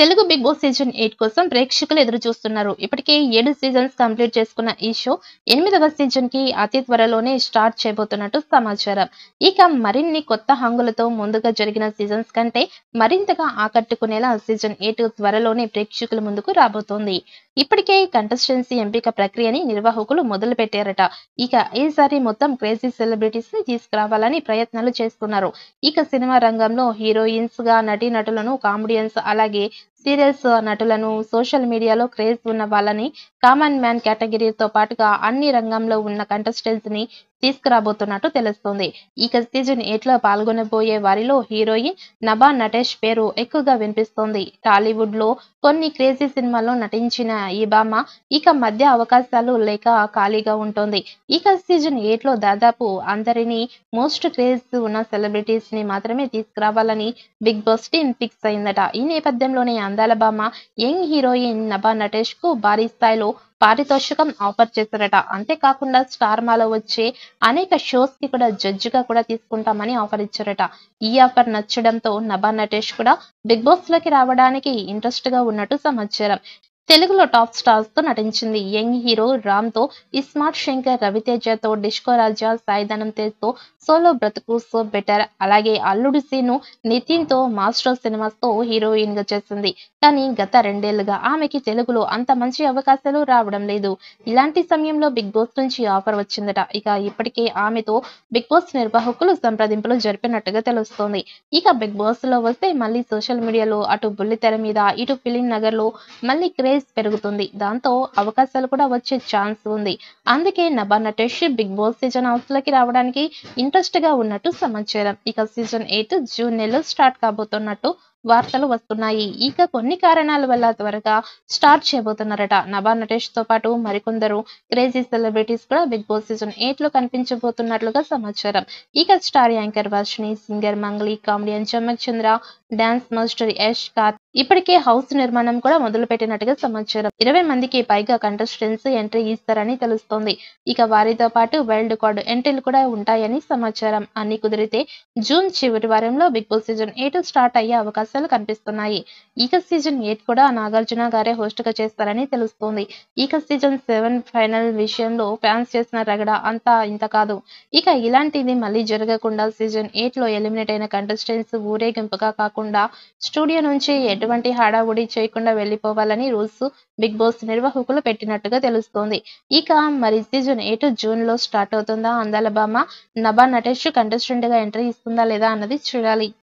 Telugu big boss season eight కోసం ప్రేక్షకులు ఎదురు చూస్తున్నారు ఇప్పటికే ఏడు సీజన్స్ కంప్లీట్ చేసుకున్న ఈ షో ఎనిమిదవ సీజన్ కి అతి త్వరలోనే స్టార్ట్ చేయబోతున్నట్టు సమాచారం ఇక మరిన్ని కొత్త హంగులతో ముందుగా జరిగిన సీజన్స్ కంటే మరింతగా ఆకట్టుకునేలా సీజన్ ఎయిట్ త్వరలోనే ప్రేక్షకుల ముందుకు రాబోతోంది ఇప్పటికే కంటెస్టెన్సీ ఎంపిక ప్రక్రియని నిర్వాహకులు మొదలు పెట్టారట ఇక ఈసారి మొత్తం క్రేజీ సెలబ్రిటీస్ ని తీసుకురావాలని ప్రయత్నాలు చేస్తున్నారు ఇక సినిమా రంగంలో హీరోయిన్స్ గా నటీనటులను కామెడియన్స్ అలాగే సీరియల్స్ నటులను సోషల్ మీడియాలో క్రేజ్ ఉన్న వాళ్ళని కామన్ మ్యాన్ కేటగిరీతో పాటుగా అన్ని రంగంలో ఉన్న కంటెస్టెంట్స్ ని తీసుకురాబోతున్నట్టు తెలుస్తోంది ఇక సీజన్ ఎయిట్ లో పాల్గొనబోయే వారిలో హీరోయిన్ నభా నటేష్ పేరు ఎక్కువగా వినిపిస్తోంది టాలీవుడ్ లో కొన్ని క్రేజీ సినిమాల్లో నటించిన ఈ భామ ఇక మధ్య అవకాశాలు లేక ఖాళీగా ఉంటుంది ఇక సీజన్ ఎయిట్ లో దాదాపు అందరినీ మోస్ట్ క్రేజ్ ఉన్న సెలబ్రిటీస్ ని మాత్రమే తీసుకురావాలని బిగ్ బాస్ టీమ్ ఫిక్స్ అయిందట ఈ నేపథ్యంలోనే అందాల భామ యంగ్ హీరోయిన్ నభా నటేష్ కు భారీ స్థాయిలో పారితోషికం ఆఫర్ చేశారట అంతేకాకుండా స్టార్ మాలో వచ్చే అనేక షోస్ కి కూడా జడ్జిగా కూడా తీసుకుంటామని ఆఫర్ ఇచ్చారట ఈ ఆఫర్ నచ్చడంతో నభా నటేష్ కూడా బిగ్ బాస్ లోకి రావడానికి ఇంట్రెస్ట్ గా ఉన్నట్టు సమాచారం తెలుగులో టాప్ స్టార్స్ తో నటించింది యంగ్ హీరో రామ్ తో ఇస్మార్ట్ శంకర్ రవితేజతో డిస్కో రాజా సాయిధనం తేజ్ తో సోలో బ్రతుకు సో బెటర్ అలాగే అల్లుడు సీను నితిన్ తో మాస్టర్ సినిమాస్ తో హీరోయిన్ గా చేసింది కానీ గత రెండేళ్లుగా ఆమెకి తెలుగులో అంత మంచి అవకాశాలు రావడం లేదు ఇలాంటి సమయంలో బిగ్ బాస్ నుంచి ఆఫర్ వచ్చిందట ఇక ఇప్పటికే ఆమెతో బిగ్ బాస్ నిర్వాహకులు సంప్రదింపులు జరిపినట్టుగా తెలుస్తోంది ఇక బిగ్ బాస్ లో వస్తే మళ్ళీ సోషల్ మీడియాలో అటు బుల్లితెర మీద ఇటు ఫిలిం నగర్ లో మళ్ళీ క్రేజ్ పెరుగుతుంది దాంతో అవకాశాలు కూడా వచ్చే ఛాన్స్ ఉంది అందుకే Nabha Natesh big boss season house లోకి రావడానికి ఇంట్రెస్ట్ గా ఉన్నట్టు సమాచారం ఇక సీజన్ ఎయిట్ జూన్ నెలలో స్టార్ట్ కాబోతున్నట్టు వార్తలు వస్తున్నాయి ఇక కొన్ని కారణాల వల్ల త్వరగా స్టార్ట్ చేయబోతున్నారట నభా నటేష్ తో పాటు మరికొందరు క్రేజీ సెలబ్రిటీస్ కూడా బిగ్ బాస్ సీజన్ ఎయిట్ లో కనిపించబోతున్నట్లుగా సమాచారం ఇక star anchor Varshini singer Mangli comedian Chammak Chandra dance master Yash కాత్ ఇప్పటికే హౌస్ నిర్మాణం కూడా మొదలు పెట్టినట్టుగా సమాచారం ఇరవై మందికి పైగా కంటెస్టెంట్స్ ఎంట్రీ ఇస్తారని తెలుస్తోంది ఇక వారితో పాటు వైల్డ్ కార్డ్ ఎంట్రీలు కూడా ఉంటాయని సమాచారం అన్ని కుదిరితే జూన్ చివరి వారంలో big boss season eight start అయ్యే అవకాశాలు కనిపిస్తున్నాయి ఇక సీజన్ ఎయిట్ కూడా నాగార్జున గారే హోస్ట్ గా చేస్తారని తెలుస్తోంది ఇక సీజన్ సెవెన్ ఫైనల్ విషయంలో ఫ్యాన్స్ చేసిన రగడ అంతా ఇంత కాదు ఇక ఇలాంటిది మళ్ళీ జరగకుండా సీజన్ ఎయిట్ లో ఎలిమినేట్ అయిన కంటెస్టెంట్స్ ఊరేగింపుగా కాకుండా స్టూడియో నుంచి ఎటువంటి హడావుడి చేయకుండా వెళ్లిపోవాలని రూల్స్ బిగ్ బాస్ నిర్వాహకులు పెట్టినట్టుగా తెలుస్తోంది ఇక మరి సీజన్ ఎయిట్ జూన్ లో స్టార్ట్ అవుతుందా అందాల బామ్మ నభా నటేష్ కంటెస్టెంట్ గా ఎంట్రీ ఇస్తుందా లేదా అన్నది చూడాలి